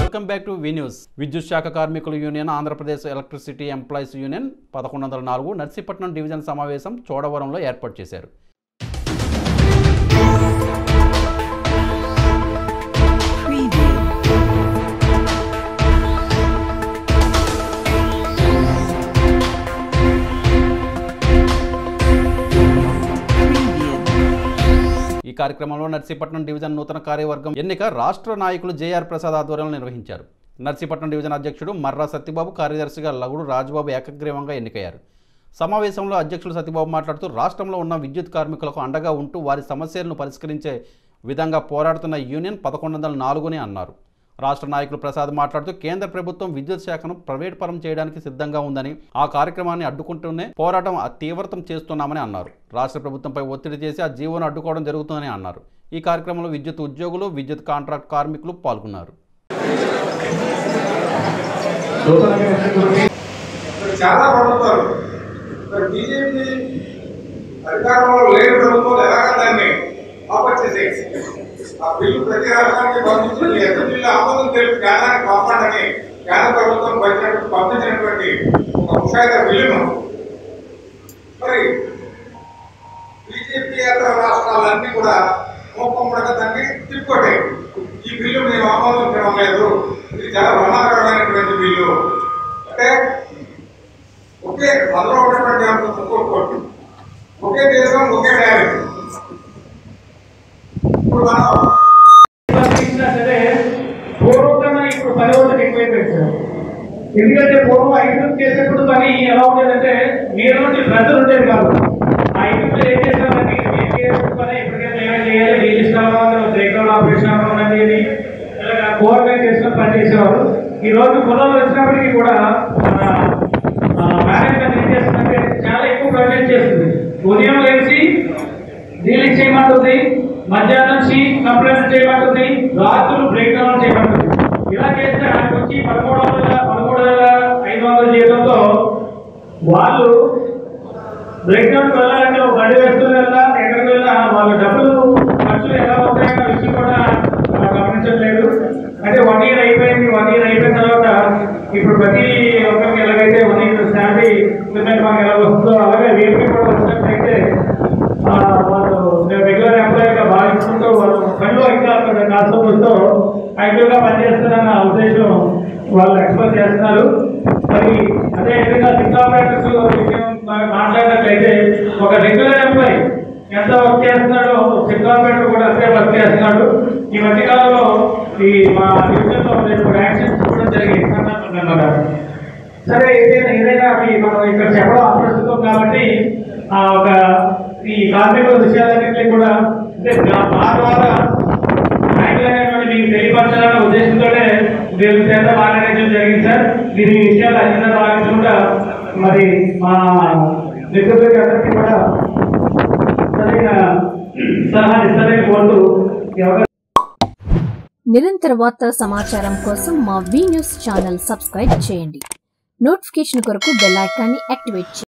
Welcome back to V news విద్యుత్ శాఖ కార్మికుల union Andhra Pradesh electricity employees union పదకొండు వందల నాలుగు నర్సీపట్నం డివిజన్ సమావేశం చోడవరంలో ఏర్పాటు చేశారు Preview. Preview. ఈ కార్యక్రమంలో నర్సీపట్నం డివిజన్ నూతన కార్యవర్గం ఎన్నిక రాష్ట్ర నాయకులు జేఆర్ ప్రసాద్ ఆధ్వర్యంలో నిర్వహించారు నర్సీపట్నం డివిజన్ అధ్యక్షుడు మర్రా సత్యబాబు కార్యదర్శిగా లగుడు రాజబాబు ఏకగ్రీవంగా ఎన్నికయ్యారు సమావేశంలో అధ్యక్షులు సత్యబాబు మాట్లాడుతూ రాష్ట్రంలో ఉన్న విద్యుత్ కార్మికులకు అండగా ఉంటూ వారి సమస్యలను పరిష్కరించే విధంగా పోరాడుతున్న యూనియన్ పదకొండు వందల నాలుగుని అన్నారు రాష్ట్ర నాయకులు ప్రసాద్ మాట్లాడుతూ కేంద్ర ప్రభుత్వం విద్యుత్ శాఖను ప్రైవేట్ పరం చేయడానికి సిద్ధంగా ఉందని ఆ కార్యక్రమాన్ని అడ్డుకుంటూనే పోరాటం తీవ్రతం చేస్తున్నామని అన్నారు రాష్ట్ర ప్రభుత్వంపై ఒత్తిడి చేసి ఆ జీవోను అడ్డుకోవడం జరుగుతుందని అన్నారు ఈ కార్యక్రమంలో విద్యుత్ ఉద్యోగులు విద్యుత్ కాంట్రాక్ట్ కార్మికులు పాల్గొన్నారు మరి చాలా ప్రభుత్వాలు మరి బీజేపీ అధికారంలో లేని ప్రభుత్వాలు ఎలాగ దాన్ని ఆపట్ చేసేసి ఆ బిల్లు ప్రతి రాష్ట్రానికి పంపించి ఎంత బిల్లు ఆమోదం తెలిపి కేంద్రానికి పంపండి కేంద్ర ప్రభుత్వం బడ్జెట్ పంపించినటువంటి ఒక ముసాయిదా బిల్లును మరి బీజేపీ ఇతర రాష్ట్రాలన్నీ కూడా మూపమ్మడగా దాన్ని తిప్పుకొట్టాయి ఈ బిల్లు మేము ఆమోదించడం లేదు ఇది చాలా ప్రమాదకరమైనటువంటి బిల్లు అంటే ఒకే అందులో ఉన్నటువంటి అంశం సుప్రీం కోర్టు ఒకే దేశం ఒకే న్యాయం ఇప్పుడు మనం పంపించినా సరే పూర్వం కన్నా ఇప్పుడు పని ఒకటి ఎక్కువైపోయింది సార్ ఎందుకంటే పూర్వం ఐదు చేసేప్పుడు పని ఎలా ఉండేదంటే మీరు నుండి ప్రెజర్ ఉండేది కాదు ఆ ఐదు ఏం చేస్తామంటే మీరు చేసేప్పుడు పని ఎప్పటికైనా ఏమైనా చేయాలి రిలీజ్ కావాలి బ్రేక్ డౌన్ ఆపరేషన్ అవ్వాలని ఇలాగ కోఆర్డినేట్ చేసుకుని పని చేసేవారు ఈ రోజు కులాలు వచ్చినప్పటికీ కూడా మన మేనేజ్మెంట్ ఏం చేస్తుందంటే చాలా ఎక్కువ ప్రొజెక్ట్ చేస్తుంది ఉదయం లేచి రిలీజ్ చేయమంటుంది మధ్యాహ్నం నుంచి కంప్లైంట్ చేయమంటుంది రాత్రులు బ్రేక్ డౌన్ చేయమంటుంది ఇలా చేస్తే ఆయనకు వచ్చి పదమూడు వందల పదమూడు వేల ఐదు వందల జీతంతో వాళ్ళు బ్రేక్ డౌన్ వెళ్ళాలంటే ఒక గడి వేసుకుని వెళ్ళా ఎక్కడికి వెళ్ళినా వాళ్ళ డబ్బులు ఖర్చులు ఎలా అవుతాయన్న విషయం కూడా ఆ, గమనించట్లేదు అంటే వన్ ఇయర్ అయిపోయింది వన్ ఇయర్ అయిపోయిన తర్వాత ఇప్పుడు ప్రతి ఒక్కరికి ఎలాగైతే వన్ ఇయర్ శాలరీ ఇంక్రిమెంట్ మాకు ఎలా వస్తుందో అలాగే వీపీ కూడా వచ్చినట్లయితే ఆ, వాళ్ళు రెగ్యులర్ ఎంప్లాయీగా భావించుకుంటూ వాళ్ళు పనిలో ఇంకా అక్కడ కాస్తంతో యాక్టివ్గా పనిచేస్తారన్న ఉద్దేశం వాళ్ళు ఎక్స్ప్లెయిన్ చేస్తున్నారు మరి అదే విధంగా సిక్ ఆపరేటర్స్ విషయం మనం మాట్లాడినట్లయితే ఒక రెగ్యులర్ ఎంప్లాయీ ఎంత వర్క్ చేస్తున్నాడో సిక్ ఆపరేటర్ కూడా అంతే వర్క్ చేస్తున్నాడు ఈ మధ్య కాలంలో ఈ మా డివిజన్లో రెండు యాక్సిడెంట్స్ కూడా జరిగాయి అన్నమాట సరే ఏదైనా ఏదైనా అవి మనం ఇక్కడ చెప్పడం అప్రస్తుతం కాబట్టి ఆ ఒక ఈ కార్మికుల విషయాలన్నింటినీ కూడా అంటే మా మా ద్వారా నాయకులైనటువంటి మీకు తెలియపరచాలన్న ఉద్దేశంతోనే మీరు చేత మాట్లాడడం జరిగింది సార్ మీరు ఈ విషయాలు అన్ని భావించకుండా మరి మా మిత్రులకి అందరికీ కూడా సరైన సలహా ఇస్తారని కోరుతూ ఎవరు నిరంతర వార్తల సమాచారం కోసం మా వి న్యూస్ ఛానల్ సబ్స్క్రైబ్ చేయండి నోటిఫికేషన్ కొరకు బెల్ ఐకాన్ని యాక్టివేట్ చేయండి